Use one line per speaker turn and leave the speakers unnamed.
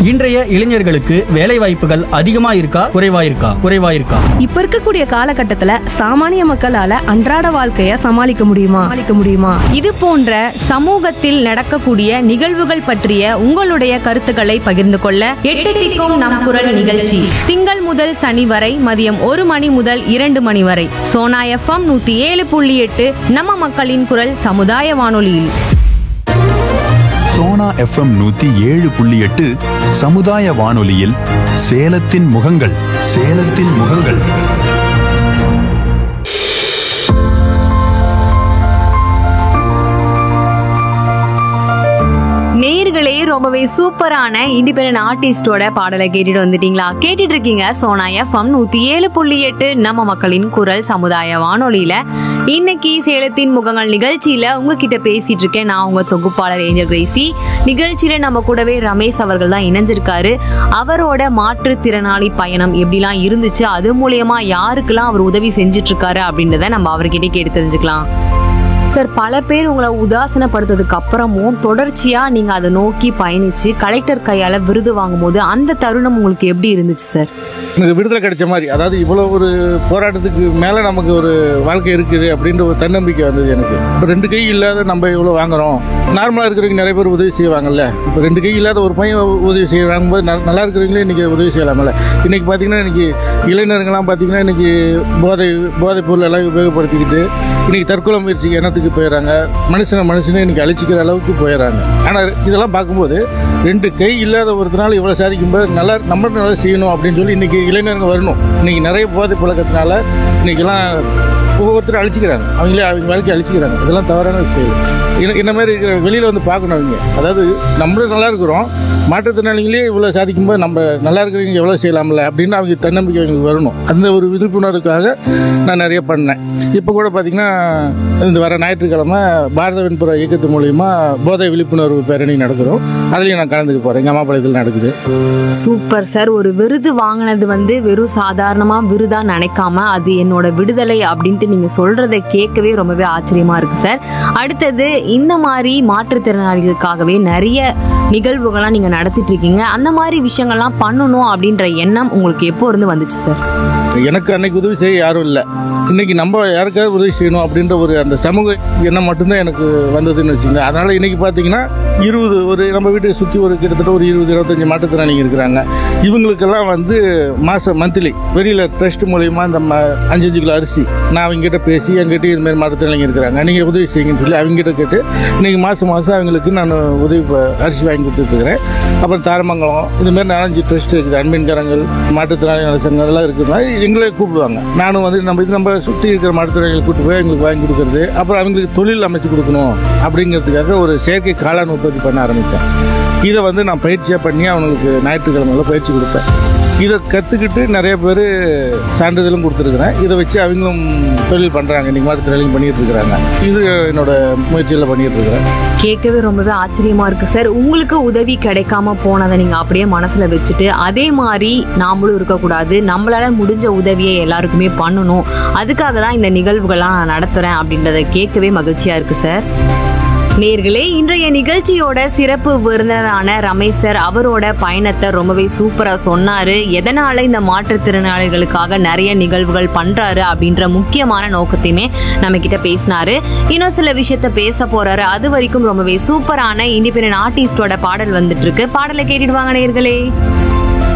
இன்றைய இளைஞர்களுக்கு வேலை வாய்ப்புகள் அதிகமா இருக்கா குறைவா இருக்கா குறைவா இருக்கா
இப்ப இருக்கக்கூடிய காலகட்டத்துல சாமானிய மக்களால அன்றாட வாழ்க்கைய சமாளிக்க முடியுமா சமாளிக்க முடியுமா
இது போன்ற சமூகத்தில் நடக்கக்கூடிய நிகழ்வுகள் பற்றிய உங்களுடைய கருத்துக்களை பகிர்ந்து கொள்ள எட்டு திக்கும் நம் குரல் நிகழ்ச்சி திங்கள் முதல் சனி வரை மதியம் ஒரு மணி முதல் இரண்டு மணி வரை சோனா எஃப்எம் நூத்தி ஏழு புள்ளி எட்டு நம்ம மக்களின் குரல் சமுதாய வானொலியில்
சோனா எஃப்எம் நூத்தி ஏழு புள்ளி எட்டு சமுதாய வானொலியில் சேலத்தின் முகங்கள் சேலத்தின் முகங்கள்
நேயர்களே ரொம்பவே சூப்பரான இண்டிபெண்டன்ட் ஆர்டிஸ்டோட பாடலை கேட்டுட்டு வந்துட்டீங்களா கேட்டுட்டு இருக்கீங்க சோனா எஃப்எம் நூத்தி ஏழு புள்ளி எட்டு நம்ம மக்களின் குரல் சமுதாய வானொலியில இன்னைக்கு சேலத்தின் முகங்கள் நிகழ்ச்சியில உங்ககிட்ட பேசிட்டு இருக்கேன் நான் உங்க தொகுப்பாளர் ஏஞ்சல் கிரேசி நிகழ்ச்சியில நம்ம கூடவே ரமேஷ் அவர்கள் தான் இணைஞ்சிருக்காரு அவரோட மாற்றுத்திறனாளி பயணம் எப்படிலாம் இருந்துச்சு அது மூலியமா யாருக்கெல்லாம் அவர் உதவி செஞ்சுட்டு இருக்காரு அப்படின்றத நம்ம அவர்கிட்ட கேட்டு தெரிஞ்சுக்கலாம் சார் பல பேர் உங்களை உதாசனப்படுத்ததுக்கு அப்புறமும் தொடர்ச்சியா நீங்க அதை நோக்கி பயணிச்சு கலெக்டர் கையால விருது வாங்கும்போது அந்த தருணம் உங்களுக்கு எப்படி இருந்துச்சு சார்
எனக்கு விடுதலை கிடைச்ச மாதிரி அதாவது இவ்வளோ ஒரு போராட்டத்துக்கு மேலே நமக்கு ஒரு வாழ்க்கை இருக்குது அப்படின்ற ஒரு தன்னம்பிக்கை வந்தது எனக்கு இப்போ ரெண்டு கை இல்லாத நம்ம இவ்வளோ வாங்குறோம் நார்மலாக இருக்கிறவங்க நிறைய பேர் உதவி செய்வாங்கல்ல இப்போ ரெண்டு கை இல்லாத ஒரு பையன் உதவி செய்ய வாங்கும்போது நல்- நல்லா இருக்கிறவங்களே இன்றைக்கி உதவி செய்யலாம்ல இன்றைக்கி பார்த்தீங்கன்னா இன்றைக்கி இளைஞர்கள்லாம் பார்த்தீங்கன்னா இன்றைக்கி போதை போதைப் பொருள் எல்லாம் உபயோகப்படுத்திக்கிட்டு இன்றைக்கி தற்கொலை முயற்சி எண்ணத்துக்கு போயிடறாங்க மனுஷனை மனுஷனே இன்றைக்கி அழிச்சிக்கிற அளவுக்கு போயிடறாங்க ஆனால் இதெல்லாம் பார்க்கும்போது ரெண்டு கை இல்லாத ஒருத்தனால இவ்வளோ சாதிக்கும்போது நல்லா நம்ம நல்லா செய்யணும் அப்படின்னு சொல்லி இன்றைக்கி இளைஞர்கள் வரணும் இன்றைக்கி நிறைய போதை பழக்கத்தினால இன்றைக்கெல்லாம் ஒவ்வொருத்தரும் அழிச்சிக்கிறாங்க அவங்களே அவங்க வாழ்க்கை அழிச்சிக்கிறாங்க இதெல்லாம் தவறான விஷயம் இந்த- இந்த மாதிரி இருக்கிற வெளியில் வந்து பார்க்கணும் அவங்க அதாவது நம்மளும் நல்லா இருக்கிறோம் மாற்றுத்திறனாளிகளே இவ்வளோ சாதிக்கும்போது நம்ம நல்லா இருக்கிறவங்க எவ்வளோ செய்யலாம்ல அப்படின்னு அவங்க தன்னம்பிக்கை அவங்களுக்கு வரணும் அந்த ஒரு விழிப்புணர்வுக்காக நான் நிறைய பண்ணேன் இப்போ கூட பார்த்தீங்கன்னா இந்த வர ஞாயிற்றுக்கிழமை பாரத வெண்புற இயக்கத்து மூலியமா போதை விழிப்புணர்வு பேரணி நடக்கிறோம் அதுலேயும் நான் கலந்துக்க போகிறேன் எங்கள் அம்மாபாளையத்தில் நடக்குது
சூப்பர் சார் ஒரு விருது வாங்கினது வந்து வெறும் சாதாரணமா விருதா நினைக்காம அது என்னோட விடுதலை அப்படின்ட்டு நீங்க சொல்றதை கேட்கவே ரொம்பவே ஆச்சரியமா இருக்கு சார் அடுத்தது இந்த மாதிரி மாற்றுத்திறனாளிகளுக்காகவே நிறைய நிகழ்வுகள்லாம் நீங்க நடத்திட்டு இருக்கீங்க அந்த மாதிரி விஷயங்கள்லாம் பண்ணணும் அப்படின்ற எண்ணம் உங்களுக்கு எப்போ இருந்து வந்துச்சு சார்
எனக்கு அன்னைக்கு உதவி செய்ய யாரும் இல்லை இன்னைக்கு நம்ம யாருக்காவது உதவி செய்யணும் அப்படின்ற ஒரு அந்த சமூக எண்ணம் மட்டும்தான் எனக்கு வந்ததுன்னு வச்சுங்க அதனால இன்னைக்கு பார்த்தீங்கன்னா இருபது ஒரு நம்ம வீட்டை சுற்றி ஒரு கிட்டத்தட்ட ஒரு இருபது இருபத்தஞ்சு மாற்றுத்திறனாளிங்க இருக்கிறாங்க இவங்களுக்கெல்லாம் வந்து மாதம் மந்த்லி வெளியில் ட்ரஸ்ட் மூலயமா இந்த ம- அஞ்சு அஞ்சு கிலோ அரிசி நான் அவங்ககிட்ட பேசி எங்கிட்ட இது மாதிரி மாற்றுத்திறனாளிங்க இருக்கிறாங்க நீங்கள் உதவி செய்யுங்கன்னு சொல்லி அவங்ககிட்ட கேட்டு இன்னைக்கு மாதம் மாதம் அவங்களுக்கு நான் உதவி ப- அரிசி வாங்கி கொடுத்துட்ருக்கிறேன் அப்புறம் தாரமங்கலம் இது மாதிரி நாலஞ்சு ட்ரஸ்ட் இருக்குது அன்பின்கரங்கள் மாற்றுத்திறனாளி நல சங்கம் எல்லாம் இருக்கிறதுனால எங்களே கூப்பிடுவாங்க நானும் வந்து நம்ம இது நம்ம சுற்றி இருக்கிற மாற்றுத்திறனாளிகளை கூப்பிட்டு போய் எங்களுக்கு வாங்கி கொடுக்கறது அப்புறம் அவங்களுக்கு தொழில் அமைச்சு கொடுக்கணும் அப்படிங்கிறதுக்காக ஒரு செயற்கை காளான் உற்பத்தி பண்ண ஆரம்பித்தேன் இதை வந்து நான் பயிற்சியாக பண்ணி அவங்களுக்கு ஞாயிற்றுக்கிழமையில பயிற்சி கொடுப்பேன் இதை கற்றுக்கிட்டு நிறைய பேர் சான்றிதழும் கொடுத்துருக்குறேன் இதை வச்சு அவங்களும் தொழில் பண்ணுறாங்க இன்றைக்கி மாற்றுத்திறனாளிங்க பண்ணிட்டு இருக்கிறாங்க இது என்னோட முயற்சியில் பண்ணிட்டு இருக்கிறேன்
கேட்கவே ரொம்பவே ஆச்சரியமா இருக்கு சார் உங்களுக்கு உதவி கிடைக்காம போனதை நீங்க அப்படியே மனசுல வச்சுட்டு அதே மாதிரி நாமளும் இருக்கக்கூடாது நம்மளால முடிஞ்ச உதவியை எல்லாருக்குமே பண்ணணும் அதுக்காக தான் இந்த நிகழ்வுகள்லாம் நான் நடத்துறேன் அப்படின்றத கேட்கவே மகிழ்ச்சியா இருக்கு சார் நேர்களே இன்றைய நிகழ்ச்சியோட சிறப்பு விருந்தினரான ரமேஷ் சார் அவரோட பயணத்தை ரொம்பவே சூப்பரா சொன்னாரு எதனால இந்த மாற்றுத்திறனாளிகளுக்காக நிறைய நிகழ்வுகள் பண்றாரு அப்படின்ற முக்கியமான நோக்கத்தையுமே நம்ம கிட்ட பேசினாரு இன்னும் சில விஷயத்த பேச போறாரு அது வரைக்கும் ரொம்பவே சூப்பரான இண்டிபெண்டன்ட் ஆர்டிஸ்டோட பாடல் வந்துட்டு இருக்கு பாடலை கேட்டுடுவாங்க நேர்களே